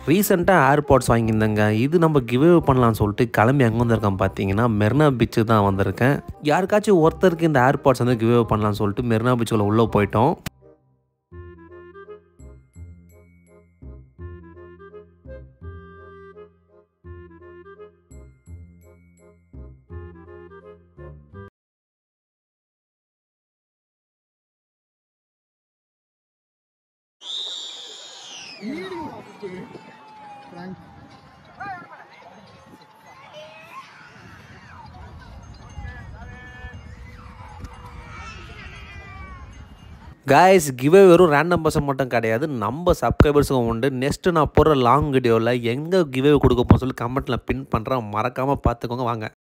ரீசெண்டாக ஏர்பாட்ஸ் வாங்கியிருந்தேங்க இது நம்ம கிவ்வே பண்ணலாம்னு சொல்லிட்டு கிளம்பி எங்கே வந்திருக்கேன் பார்த்தீங்கன்னா மெரினா பீச்சு தான் வந்திருக்கேன் யாருக்காச்சும் ஒருத்தருக்கு இந்த ஏர்பாட்ஸ் வந்து கிவ்வே பண்ணலாம்னு சொல்லிட்டு மெரினா பீச்சுக்குள்ள உள்ளே போயிட்டோம் காய்ஸ் கிவே வெறும் ரேண்டம் பர்சன் மட்டும் கிடையாது நம்ம சப்ஸ்கிரைபர்ஸுக்கும் உண்டு நெக்ஸ்ட்டு நான் போடுற லாங் வீடியோவில் எங்கே கிவே கொடுக்க போகிறோம் சொல்லி கமெண்ட்டில் பின் பண்ணுறேன் மறக்காமல் பார்த்துக்கோங்க வாங்க